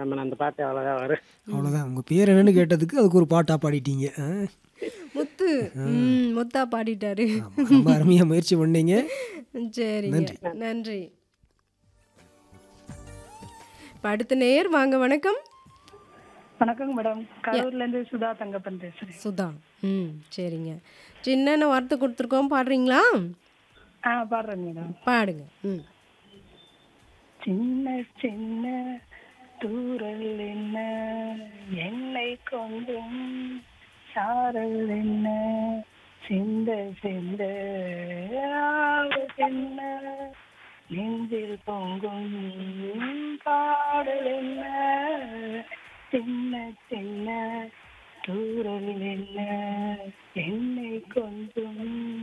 Madam அந்த பாட்டு அவ்வளோதான் வரும் அவ்வளோதான் உங்கள் பேர் என்னன்னு கேட்டதுக்கு அதுக்கு ஒரு பாட்டாக பாடிட்டீங்க ஆ? முத்து ம் முத்தா பாடிட்டாரு ஆமா, ரொம்ப அருமையாக முயற்சி பண்ணீங்க சரிங்க நன்றி இப்ப அடுத்த நேயர் வாங்க வணக்கம் வணக்கங்க மேடம் கரூர்ல இருந்து சுதா தங்கப்பன் பேசுறேன் சுதா ம் சரிங்க சின்ன வார்த்தை கொடுத்துருக்கோம் பாடுறீங்களா ஆ பாடுறேன் மேடம் பாடுங்க ம் சின்ன சின்ன தூரல் என்ன என்னை கொண்டும் சாரல் என்ன சிந்த சிந்த ஆவது என்ன நெஞ்சில் பொங்கும்